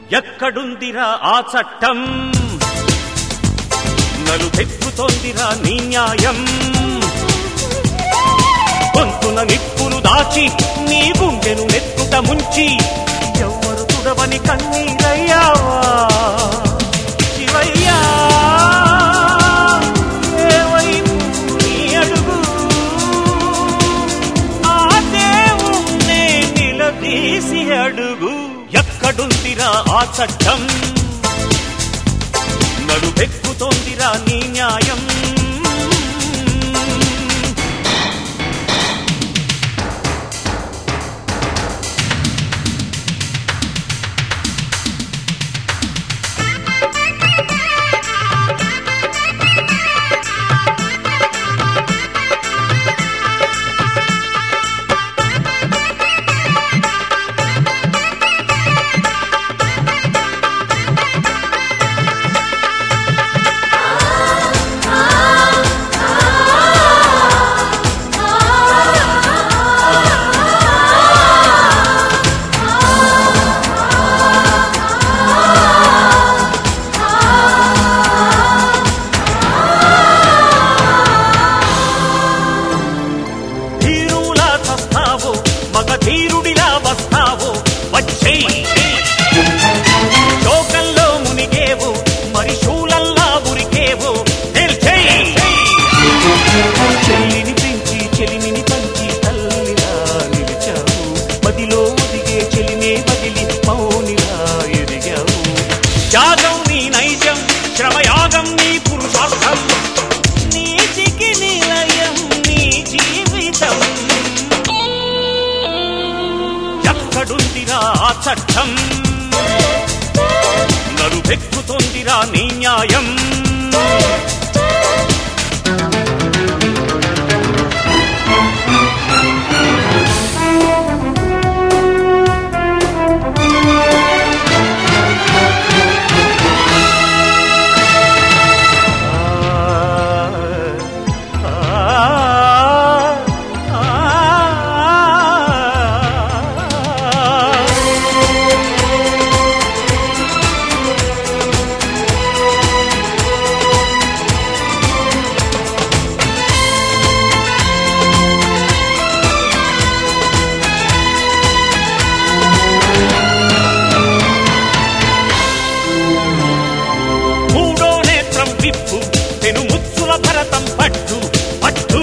ఎక్కడుందిరా ఆ చట్టం నలుపెక్కుతోందిరా నీ న్యాయం గొంతున నిప్పులు దాచి నీ గుండెను నెత్తుట ముంచి ఎవ్వరు తుడవని కన్నీరయ్యావా శివయ్యా ఏ వైపు నీ అడుగు ఆ దేవుణ్ణే నిలదీసి అడుగు ఎక్కడుందిరా ఆ చట్టం నడుపెక్కుతోందిరా నీ న్యాయం ధీరులా చస్తావో మగ ధీరుడిలా వస్తావో వచ్చేయ్ శోకంలో మునిగేవో మరి శూలల్లా ఉరికేవో తేల్చేయ్ చెల్లిని పెంచి చెలిమిని పంచి తల్లిలా నిలిచావు మదిలో ఒదిగే చెలినే బదిలి మౌనిలా ఎదిగావు త్యాగం నీ నైజం శ్రమయాగం నీ పురుషార్థం నీతికి నిలయం నీ జీవితం ఎక్కడుందిరా ఆ చట్టం నలుపెక్కుతోందిరా నీ న్యాయం మూడో నేత్రం విప్పు తెను ముచ్చుల భరతం పట్టు పట్టు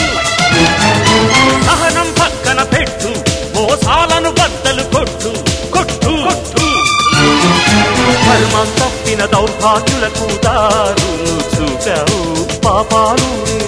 సహనం పక్కన పెట్టు మోసాలను బద్దలు కొట్టు కొట్టు కొట్టు ధర్మం తప్పిన దౌర్భాగ్యులకు దారులు చూపావు పాపాలు